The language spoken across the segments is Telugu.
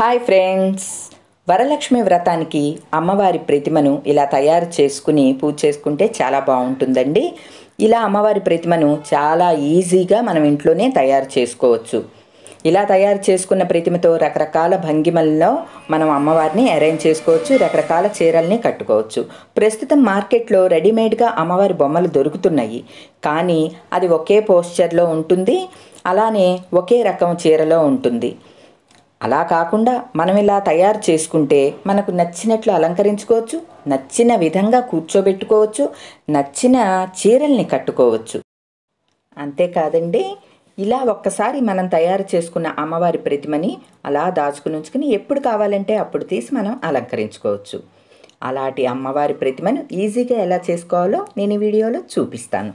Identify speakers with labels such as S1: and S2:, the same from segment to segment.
S1: హాయ్ ఫ్రెండ్స్ వరలక్ష్మి వ్రతానికి అమ్మవారి ప్రతిమను ఇలా తయారు చేసుకుని పూజ చేసుకుంటే చాలా బాగుంటుందండి ఇలా అమ్మవారి ప్రతిమను చాలా ఈజీగా మనం ఇంట్లోనే తయారు చేసుకోవచ్చు ఇలా తయారు చేసుకున్న ప్రతిమతో రకరకాల భంగిమల్లో మనం అమ్మవారిని అరేంజ్ చేసుకోవచ్చు రకరకాల చీరల్ని కట్టుకోవచ్చు ప్రస్తుతం మార్కెట్లో రెడీమేడ్గా అమ్మవారి బొమ్మలు దొరుకుతున్నాయి కానీ అది ఒకే పోస్చర్లో ఉంటుంది అలానే ఒకే రకం చీరలో ఉంటుంది అలా కాకుండా మనం ఇలా తయారు చేసుకుంటే మనకు నచ్చినట్లు అలంకరించుకోవచ్చు నచ్చిన విధంగా కూర్చోబెట్టుకోవచ్చు నచ్చిన చీరల్ని కట్టుకోవచ్చు అంతేకాదండి ఇలా ఒక్కసారి మనం తయారు చేసుకున్న అమ్మవారి ప్రతిమని అలా దాచుకుని ఉంచుకుని ఎప్పుడు కావాలంటే అప్పుడు తీసి మనం అలంకరించుకోవచ్చు అలాంటి అమ్మవారి ప్రతిమను ఈజీగా ఎలా చేసుకోవాలో నేను ఈ వీడియోలో చూపిస్తాను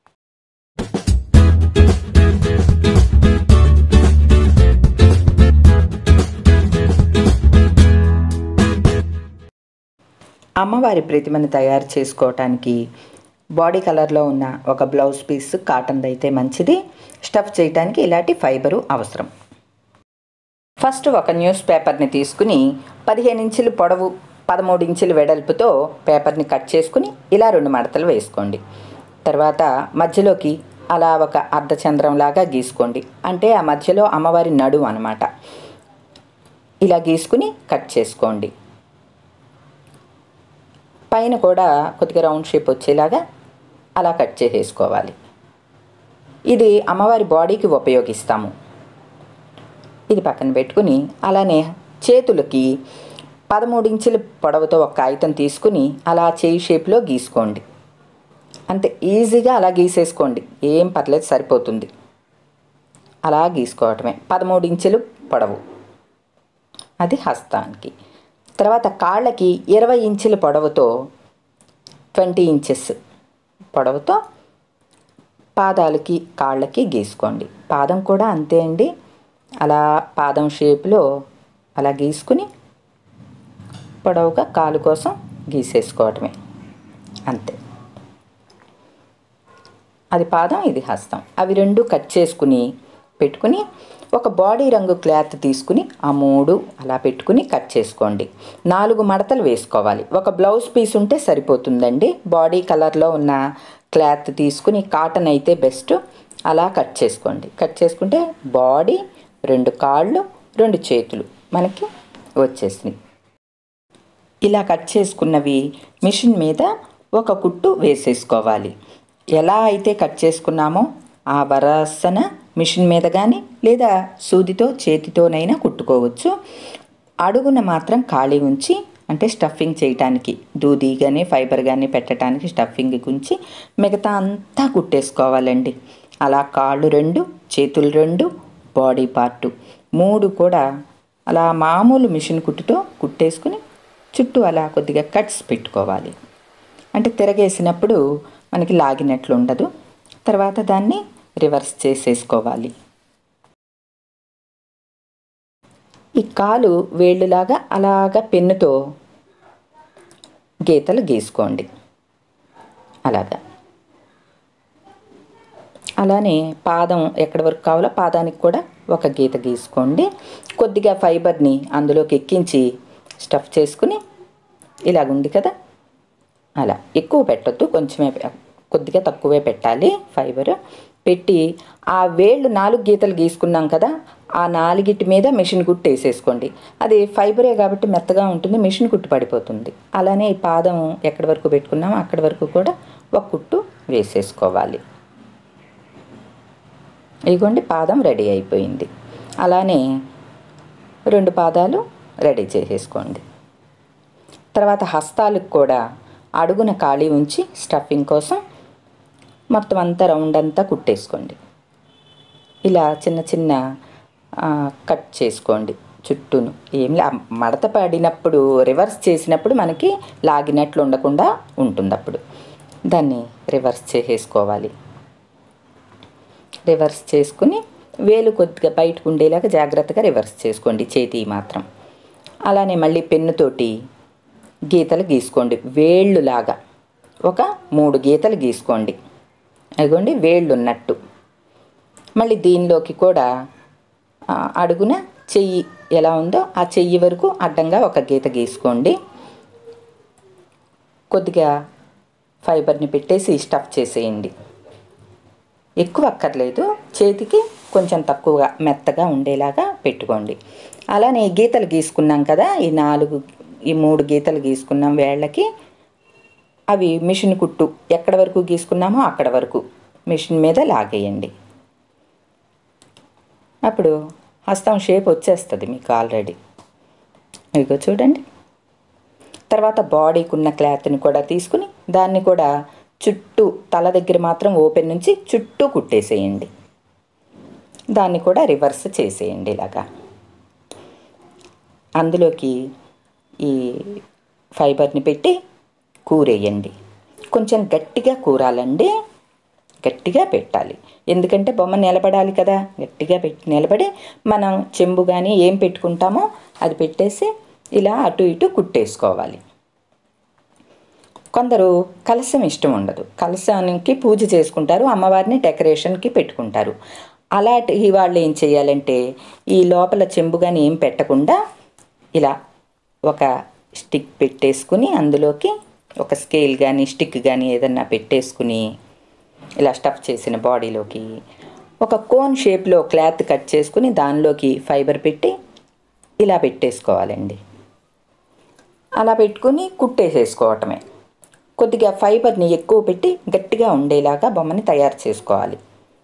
S1: అమ్మవారి ప్రతిమను తయారు చేసుకోవటానికి బాడీ కలర్లో ఉన్న ఒక బ్లౌజ్ పీస్ కాటన్ అయితే మంచిది స్టఫ్ చేయడానికి ఇలాంటి ఫైబరు అవసరం ఫస్ట్ ఒక న్యూస్ పేపర్ని తీసుకుని పదిహేను ఇంచులు పొడవు పదమూడు ఇంచుల వెడల్పుతో పేపర్ని కట్ చేసుకుని ఇలా రెండు మడతలు వేసుకోండి తర్వాత మధ్యలోకి అలా ఒక అర్ధచంద్రం లాగా గీసుకోండి అంటే ఆ మధ్యలో అమ్మవారి నడుము అనమాట ఇలా గీసుకుని కట్ చేసుకోండి పైన కూడా కొద్దిగా రౌండ్ షేప్ వచ్చేలాగా అలా కట్ చేసేసుకోవాలి ఇది అమ్మవారి బాడీకి ఉపయోగిస్తాము ఇది పక్కన పెట్టుకుని అలానే చేతులకి పదమూడు ఇంచుల పొడవుతో ఒక కాగితం తీసుకుని అలా చేయి షేప్లో గీసుకోండి అంతే ఈజీగా అలా గీసేసుకోండి ఏం పర్లేదు సరిపోతుంది అలా గీసుకోవటమే పదమూడు ఇంచులు పొడవు అది హస్తానికి తర్వాత కాళ్ళకి ఇరవై ఇంచుల పొడవుతో ట్వంటీ ఇంచెస్ పొడవుతో పాదాలకి కాళ్ళకి గీసుకోండి పాదం కూడా అంతే అండి అలా పాదం షేప్లో అలా గీసుకుని పొడవుగా కాలు కోసం గీసేసుకోవటమే అంతే అది పాదం ఇది హస్తం అవి రెండు కట్ చేసుకుని పెట్టుకుని ఒక బాడీ రంగు క్లాత్ తీసుకుని ఆ మూడు అలా పెట్టుకుని కట్ చేసుకోండి నాలుగు మడతలు వేసుకోవాలి ఒక బ్లౌజ్ పీస్ ఉంటే సరిపోతుందండి బాడీ కలర్లో ఉన్న క్లాత్ తీసుకుని కాటన్ అయితే బెస్ట్ అలా కట్ చేసుకోండి కట్ చేసుకుంటే బాడీ రెండు కాళ్ళు రెండు చేతులు మనకి వచ్చేసినాయి ఇలా కట్ చేసుకున్నవి మిషన్ మీద ఒక కుట్టు వేసేసుకోవాలి ఎలా అయితే కట్ చేసుకున్నామో ఆ వరసన మిషన్ మీద కానీ లేదా సూదితో చేతితోనైనా కుట్టుకోవచ్చు అడుగున మాత్రం ఖాళీ ఉంచి అంటే స్టఫింగ్ చేయటానికి దూది కానీ ఫైబర్ కానీ పెట్టడానికి స్టఫింగ్ ఉంచి మిగతా అంతా కుట్టేసుకోవాలండి అలా కాళ్ళు రెండు చేతులు రెండు బాడీ పార్టు మూడు కూడా అలా మామూలు మిషన్ కుట్టుతో కుట్టేసుకుని చుట్టూ అలా కొద్దిగా కట్స్ పెట్టుకోవాలి అంటే తిరగేసినప్పుడు మనకి లాగినట్లు ఉండదు తర్వాత దాన్ని రివర్స్ చేసేసుకోవాలి ఈ కాలు వేళ్ళులాగా అలాగా పెన్నుతో గీతలు గీసుకోండి అలాగా అలానే పాదం ఎక్కడి వరకు కావాలో పాదానికి కూడా ఒక గీత గీసుకోండి కొద్దిగా ఫైబర్ని అందులోకి ఎక్కించి స్టఫ్ చేసుకుని ఇలాగుంది కదా అలా ఎక్కువ పెట్టొద్దు కొంచెమే కొద్దిగా తక్కువే పెట్టాలి ఫైబర్ పెట్టి ఆ వేళ్ళు నాలుగు గీతలు గీసుకున్నాం కదా ఆ నాలుగిటి మీద మిషన్ కుట్టు వేసేసుకోండి అది ఫైబరే కాబట్టి మెత్తగా ఉంటుంది మిషన్ కుట్టు పడిపోతుంది అలానే ఈ పాదం ఎక్కడి వరకు పెట్టుకున్నామో అక్కడి వరకు కూడా ఒక కుట్టు వేసేసుకోవాలి ఇదిగోండి పాదం రెడీ అయిపోయింది అలానే రెండు పాదాలు రెడీ చేసేసుకోండి తర్వాత హస్తాలకు కూడా అడుగున ఖాళీ ఉంచి స్టఫింగ్ కోసం మొత్తం అంతా రౌండ్ అంతా కుట్టేసుకోండి ఇలా చిన్న చిన్న కట్ చేసుకోండి చుట్టూను ఏం లే మడత పడినప్పుడు రివర్స్ చేసినప్పుడు మనకి లాగినట్లు ఉండకుండా ఉంటుంది అప్పుడు దాన్ని రివర్స్ చేసేసుకోవాలి రివర్స్ చేసుకుని వేలు కొద్దిగా బయటకు ఉండేలాగా జాగ్రత్తగా రివర్స్ చేసుకోండి చేతి మాత్రం అలానే మళ్ళీ పెన్నుతోటి గీతలు గీసుకోండి వేళ్ళులాగా ఒక మూడు గీతలు గీసుకోండి అదిగోండి వేళ్ళు ఉన్నట్టు మళ్ళీ దీనిలోకి కూడా ఆ, అడుగున చెయ్యి ఎలా ఉందో ఆ చెయ్యి వరకు అడ్డంగా ఒక గీత గీసుకోండి కొద్దిగా ఫైబర్ని పెట్టేసి స్టఫ్ చేసేయండి ఎక్కువ అక్కర్లేదు చేతికి కొంచెం తక్కువగా మెత్తగా ఉండేలాగా పెట్టుకోండి అలానే గీతలు గీసుకున్నాం కదా ఈ నాలుగు ఈ మూడు గీతలు గీసుకున్నాం వేళ్ళకి అవి మిషన్ కుట్టు ఎక్కడ వరకు గీసుకున్నామో అక్కడ వరకు మిషన్ మీద లాగేయండి అప్పుడు హస్తం షేప్ వచ్చేస్తుంది మీకు ఆల్రెడీ ఇదిగో చూడండి తర్వాత బాడీకి ఉన్న క్లాత్ని కూడా తీసుకుని దాన్ని కూడా చుట్టూ తల దగ్గర మాత్రం ఓపెన్ నుంచి చుట్టూ కుట్టేసేయండి దాన్ని కూడా రివర్స్ చేసేయండి ఇలాగా అందులోకి ఈ ఫైబర్ని పెట్టి కూరేయండి కొంచెం గట్టిగా కూరాలండి గట్టిగా పెట్టాలి ఎందుకంటే బొమ్మ నిలబడాలి కదా గట్టిగా పెట్టి నిలబడి మనం చెంబు కానీ ఏం పెట్టుకుంటామో అది పెట్టేసి ఇలా అటు ఇటు కుట్టేసుకోవాలి కొందరు కలశం ఇష్టం ఉండదు కలశానికి పూజ చేసుకుంటారు అమ్మవారిని డెకరేషన్కి పెట్టుకుంటారు అలాంటి వాళ్ళు ఏం చేయాలంటే ఈ లోపల చెంబు కానీ ఏం పెట్టకుండా ఇలా ఒక స్టిక్ పెట్టేసుకుని అందులోకి ఒక స్కేల్ కానీ స్టిక్ కానీ ఏదన్నా పెట్టేసుకుని ఇలా స్టఫ్ చేసిన బాడీలోకి ఒక కోన్ షేప్లో క్లాత్ కట్ చేసుకుని దానిలోకి ఫైబర్ పెట్టి ఇలా పెట్టేసుకోవాలండి అలా పెట్టుకుని కుట్టేసేసుకోవటమే కొద్దిగా ఫైబర్ని ఎక్కువ పెట్టి గట్టిగా ఉండేలాగా బొమ్మని తయారు చేసుకోవాలి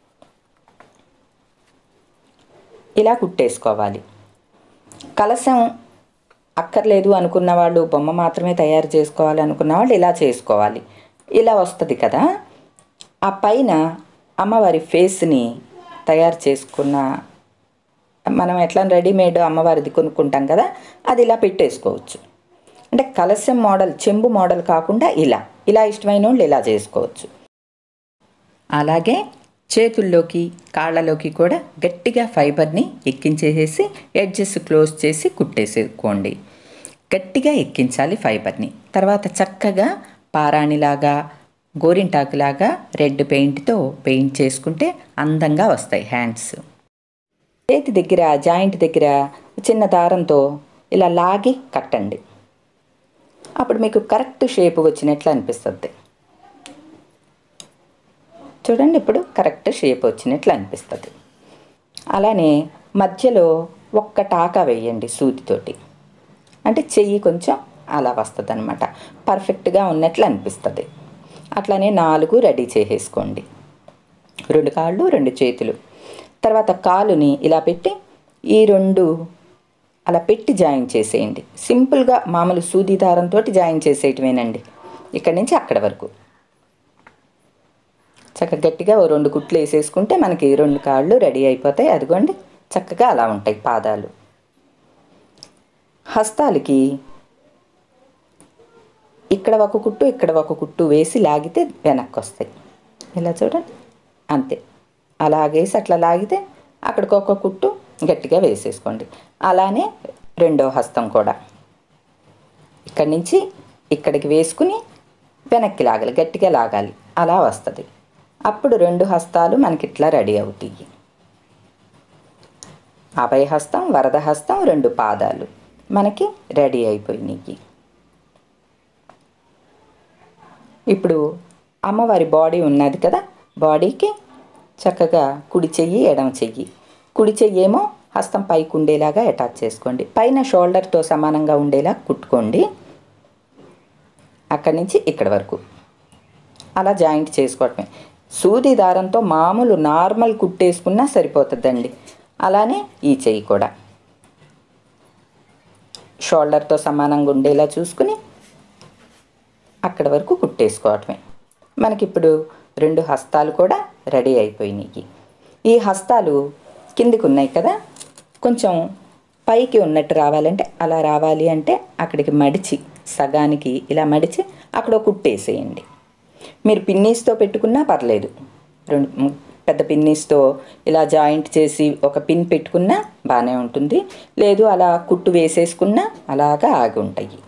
S1: ఇలా కుట్టేసుకోవాలి కలశం అక్కర్లేదు అనుకున్న వాళ్ళు బొమ్మ మాత్రమే తయారు చేసుకోవాలి అనుకున్న వాళ్ళు ఇలా చేసుకోవాలి ఇలా వస్తుంది కదా ఆ పైన అమ్మవారి ఫేస్ని తయారు చేసుకున్న మనం ఎట్లా రెడీమేడ్ అమ్మవారిది కొనుక్కుంటాం కదా అది ఇలా పెట్టేసుకోవచ్చు అంటే కలశం మోడల్ చెంబు మోడల్ కాకుండా ఇలా ఇలా ఇష్టమైన వాళ్ళు ఇలా చేసుకోవచ్చు అలాగే చేతుల్లోకి కాళ్ళలోకి కూడా గట్టిగా ఫైబర్ని ఎక్కించేసేసి ఎడ్జెస్ క్లోజ్ చేసి కుట్టేసుకోండి గట్టిగా ఎక్కించాలి ఫైబర్ని తర్వాత చక్కగా పారాణిలాగా గోరింటాకులాగా రెడ్ పెయింట్తో పెయింట్ చేసుకుంటే అందంగా వస్తాయి హ్యాండ్స్ చేతి దగ్గర జాయింట్ దగ్గర చిన్న దారంతో ఇలా లాగి కట్టండి అప్పుడు మీకు కరెక్ట్ షేప్ వచ్చినట్లు అనిపిస్తుంది చూడండి ఇప్పుడు కరెక్ట్ షేప్ వచ్చినట్లు అనిపిస్తుంది అలానే మధ్యలో ఒక్క టాకా వేయండి సూదితోటి అంటే చెయ్యి కొంచెం అలా వస్తుంది అనమాట పర్ఫెక్ట్గా ఉన్నట్లు అనిపిస్తుంది అట్లానే నాలుగు రెడీ చేసేసుకోండి రెండు కాళ్ళు రెండు చేతులు తర్వాత కాలుని ఇలా పెట్టి ఈ రెండు అలా పెట్టి జాయిన్ చేసేయండి సింపుల్గా మామూలు సూది దారంతో జాయిన్ చేసేయటమేనండి ఇక్కడి నుంచి అక్కడ వరకు చక్కగా గట్టిగా ఓ రెండు కుట్లు వేసేసుకుంటే మనకి రెండు కాళ్ళు రెడీ అయిపోతాయి అదిగోండి చక్కగా అలా ఉంటాయి పాదాలు హస్తాలకి ఇక్కడ ఒక కుట్టు ఇక్కడ ఒక కుట్టు వేసి లాగితే వెనక్కి వస్తాయి ఇలా చూడండి అంతే అలాగేసి అట్లా లాగితే అక్కడికి ఒక కుట్టు గట్టిగా వేసేసుకోండి అలానే రెండో హస్తం కూడా ఇక్కడి నుంచి ఇక్కడికి వేసుకుని వెనక్కి లాగాలి గట్టిగా లాగాలి అలా వస్తుంది అప్పుడు రెండు హస్తాలు మనకి ఇట్లా రెడీ అవుతాయి అభయ హస్తం వరద హస్తం రెండు పాదాలు మనకి రెడీ అయిపోయినాయి ఇప్పుడు అమ్మవారి బాడీ ఉన్నది కదా బాడీకి చక్కగా కుడి చెయ్యి ఎడమ చెయ్యి కుడి చెయ్యి ఏమో హస్తం పైకి ఉండేలాగా అటాచ్ చేసుకోండి పైన షోల్డర్తో సమానంగా ఉండేలా కుట్టుకోండి అక్కడి నుంచి ఇక్కడ వరకు అలా జాయింట్ చేసుకోవటమే సూది దారంతో మామూలు నార్మల్ కుట్టేసుకున్నా సరిపోతుందండి అలానే ఈ చెయ్యి కూడా షోల్డర్తో సమానంగా ఉండేలా చూసుకుని అక్కడ వరకు కుట్టేసుకోవటమే మనకిప్పుడు రెండు హస్తాలు కూడా రెడీ అయిపోయినాయి ఈ హస్తాలు కిందికి ఉన్నాయి కదా కొంచెం పైకి ఉన్నట్టు రావాలంటే అలా రావాలి అంటే అక్కడికి మడిచి సగానికి ఇలా మడిచి అక్కడ ఒక కుట్టేసేయండి మీరు పిన్నీస్తో పెట్టుకున్నా పర్లేదు రెండు మ్, పెద్ద పిన్నీస్తో ఇలా జాయింట్ చేసి ఒక పిన్ పెట్టుకున్నా బాగానే ఉంటుంది లేదు అలా కుట్టు వేసేసుకున్నా అలాగా ఆగి ఉంటాయి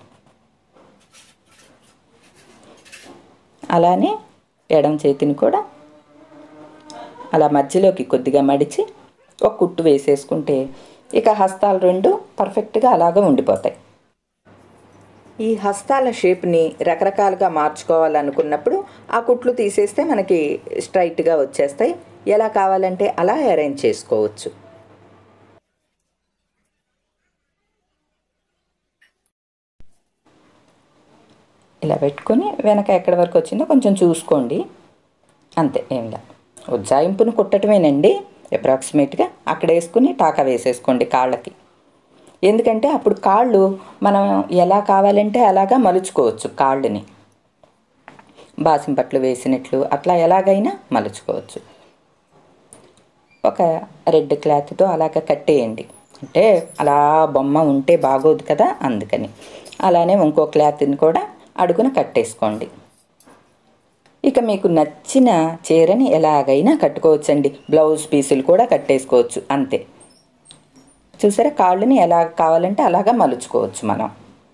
S1: అలానే ఎడం చేతిని కూడా అలా మధ్యలోకి కొద్దిగా మడిచి ఒక కుట్టు వేసేసుకుంటే ఇక హస్తాలు రెండు పర్ఫెక్ట్గా అలాగే ఉండిపోతాయి ఈ హస్తాల షేప్ని రకరకాలుగా మార్చుకోవాలనుకున్నప్పుడు ఆ కుట్లు తీసేస్తే మనకి స్ట్రైట్గా వచ్చేస్తాయి ఎలా కావాలంటే అలా అరేంజ్ చేసుకోవచ్చు ఇలా పెట్టుకొని వెనక ఎక్కడి వరకు వచ్చిందో కొంచెం చూసుకోండి అంతే ఏం లే ఉజ్జాయింపును కుట్టటమేనండి అప్రాక్సిమేట్గా అక్కడ వేసుకుని టాకా వేసేసుకోండి కాళ్ళకి ఎందుకంటే అప్పుడు కాళ్ళు మనం ఎలా కావాలంటే అలాగా మలుచుకోవచ్చు కాళ్ళని బాసింపట్లు వేసినట్లు అట్లా ఎలాగైనా మలుచుకోవచ్చు ఒక రెడ్ క్లాత్తో అలాగ కట్టేయండి అంటే అలా బొమ్మ ఉంటే బాగోదు కదా అందుకని అలానే ఇంకో క్లాత్ని కూడా అడుగున కట్టేసుకోండి ఇక మీకు నచ్చిన చీరని ఎలాగైనా కట్టుకోవచ్చండి బ్లౌజ్ పీసులు కూడా కట్టేసుకోవచ్చు అంతే చూసారా కాళ్ళని ఎలా కావాలంటే అలాగా మలుచుకోవచ్చు మనం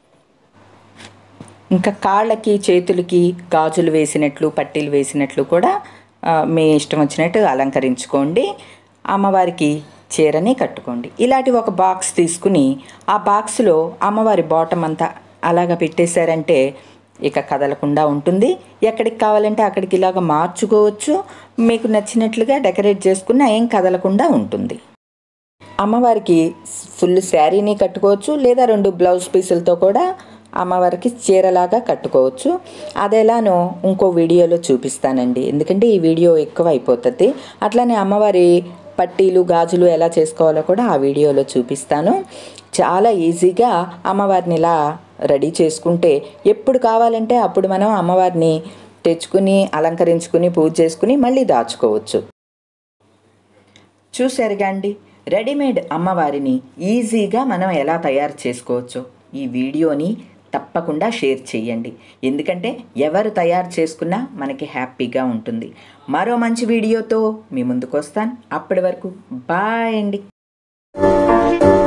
S1: ఇంకా కాళ్ళకి చేతులకి గాజులు వేసినట్లు పట్టీలు వేసినట్లు కూడా ఆ, మీ ఇష్టం వచ్చినట్టు అలంకరించుకోండి అమ్మవారికి చీరని కట్టుకోండి ఇలాంటి ఒక బాక్స్ తీసుకుని ఆ బాక్స్లో అమ్మవారి బాటమ్ అంతా అలాగ పెట్టేశారంటే ఇక కదలకుండా ఉంటుంది ఎక్కడికి కావాలంటే అక్కడికి ఇలాగ మార్చుకోవచ్చు మీకు నచ్చినట్లుగా డెకరేట్ చేసుకున్న ఏం కదలకుండా ఉంటుంది అమ్మవారికి ఫుల్ శారీని కట్టుకోవచ్చు లేదా రెండు బ్లౌజ్ పీసులతో కూడా అమ్మవారికి చీరలాగా కట్టుకోవచ్చు అదెలానో ఇంకో వీడియోలో చూపిస్తానండి ఎందుకంటే ఈ వీడియో ఎక్కువ అయిపోతుంది అట్లానే అమ్మవారి పట్టీలు గాజులు ఎలా చేసుకోవాలో కూడా ఆ వీడియోలో చూపిస్తాను చాలా ఈజీగా అమ్మవారిని ఇలా రెడీ చేసుకుంటే ఎప్పుడు కావాలంటే అప్పుడు మనం అమ్మవారిని తెచ్చుకుని అలంకరించుకుని పూజ చేసుకుని మళ్ళీ దాచుకోవచ్చు చూశారుగా అండి రెడీమేడ్ అమ్మవారిని ఈజీగా మనం ఎలా తయారు చేసుకోవచ్చో ఈ వీడియోని తప్పకుండా షేర్ చేయండి ఎందుకంటే ఎవరు తయారు చేసుకున్నా మనకి హ్యాపీగా ఉంటుంది మరో మంచి వీడియోతో మీ ముందుకు వస్తాను అప్పటి వరకు బాయ్ అండి